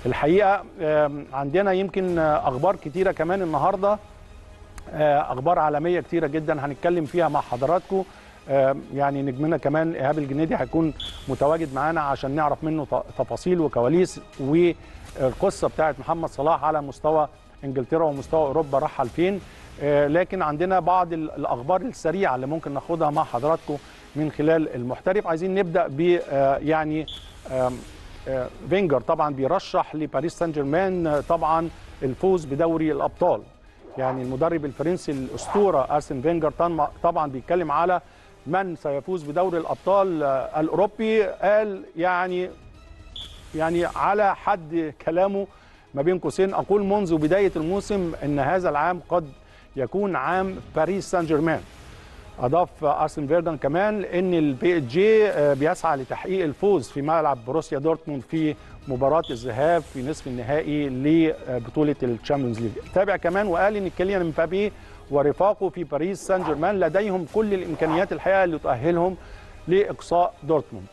الحقيقه آم، عندنا يمكن آه، اخبار كتيره كمان النهارده آه، اخبار عالميه كتيره جدا هنتكلم فيها مع حضراتكم آه، يعني نجمنا كمان ايهاب الجنيدي هيكون متواجد معانا عشان نعرف منه ت- تفاصيل وكواليس والقصه بتاعت محمد صلاح على مستوى انجلترا ومستوى اوروبا رحل فين آه، لكن عندنا بعض ال- الاخبار السريعه اللي ممكن ناخدها مع حضراتكم من خلال المحترف عايزين نبدا ب آه، يعني آم، آه، فينجر طبعا بيرشح لباريس سان جيرمان آه، طبعا الفوز بدوري الابطال يعني المدرب الفرنسي الاسطوره ارسن فينجر طن- طبعا بيتكلم على من سيفوز بدوري الابطال آه، الاوروبي قال يعني يعني على حد كلامه ما بين قوسين اقول منذ بدايه الموسم ان هذا العام قد يكون عام باريس سان جيرمان اضاف ارسن فيردن كمان ان البي اس جي آه، بيسعى لتحقيق الفوز في ملعب بروسيا دورتموند في مباراه الذهاب في نصف النهائي لبطوله الشامبيونز ليج تابع كمان وقال ان كيليان مبابي ورفاقه في باريس سان جيرمان لديهم كل الامكانيات الحقيقه اللي تؤهلهم لاقصاء دورتموند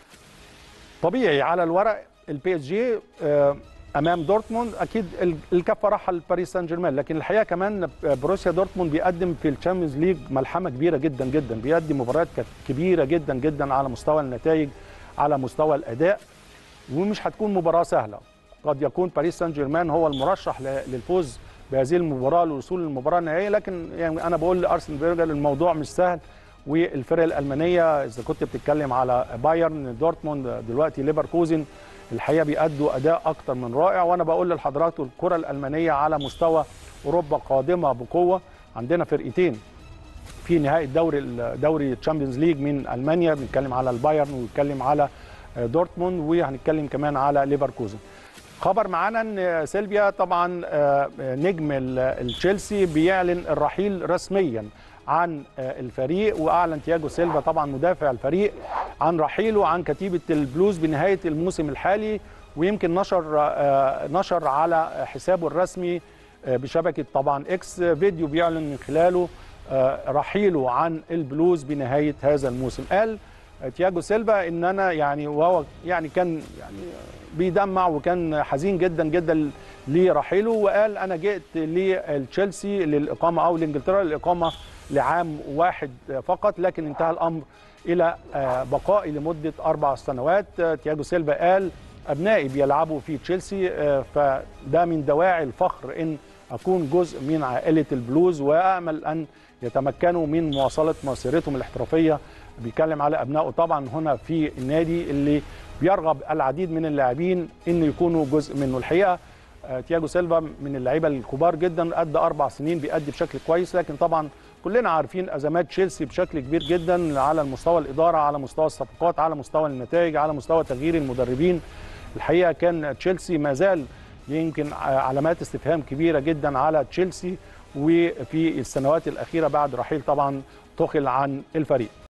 طبيعي على الورق البي اس جي آه، امام دورتموند اكيد ال- الكفه راحه لباريس سان جيرمان لكن الحقيقه كمان بروسيا دورتموند بيقدم في الشامبيونز ليج ملحمه كبيره جدا جدا بيقدم مباريات كانت كبيره جدا جدا على مستوى النتائج على مستوى الاداء ومش هتكون مباراه سهله قد يكون باريس سان جيرمان هو المرشح ل- للفوز بهذه المباراه للوصول للمباراه النهائيه لكن يعني انا بقول لارسن فيرجر الموضوع مش سهل والفرق الالمانيه اذا كنت بتتكلم على بايرن دورتموند دلوقتي ليفركوزن الحقيقه بيأدوا اداء اكتر من رائع وانا بقول لحضراتكم الكره الالمانيه على مستوى اوروبا قادمه بقوه عندنا فرقتين في نهائي الدوري دوري الشامبيونز ليج من المانيا بنتكلم على البايرن وبنتكلم على دورتموند وهنتكلم كمان على ليفركوزن خبر معانا ان سيلفيا طبعا آه، نجم ال- تشيلسي بيعلن الرحيل رسميا عن آه، الفريق واعلن تياجو سيلفا طبعا مدافع الفريق عن رحيله عن كتيبه البلوز بنهايه الموسم الحالي ويمكن نشر آه، نشر على حسابه الرسمي آه، بشبكه طبعا اكس فيديو بيعلن من خلاله آه، رحيله عن البلوز بنهايه هذا الموسم قال آه، تياجو سيلفا ان انا يعني وهو يعني كان يعني بيدمع وكان حزين جدا جدا لرحيله وقال انا جئت لتشيلسي للاقامه او لانجلترا للاقامه لعام واحد فقط لكن انتهى الامر الى آه، بقائي لمده اربع سنوات آه، تياجو سيلفا قال ابنائي بيلعبوا في تشيلسي آه، فده من دواعي الفخر ان اكون جزء من عائله البلوز وامل ان يتمكنوا من مواصله مسيرتهم الاحترافيه بيتكلم على ابنائه طبعا هنا في النادي اللي بيرغب العديد من اللاعبين ان يكونوا جزء منه الحقيقه آه، تياجو سيلفا من اللعيبه الكبار جدا ادى اربع سنين بيأدي بشكل كويس لكن طبعا كلنا عارفين ازمات تشيلسي بشكل كبير جدا على مستوى الاداره على مستوى الصفقات على مستوى النتائج على مستوى تغيير المدربين الحقيقه كان تشيلسي ما زال يمكن علامات استفهام كبيره جدا على تشيلسي وفي السنوات الاخيره بعد رحيل طبعا تخل عن الفريق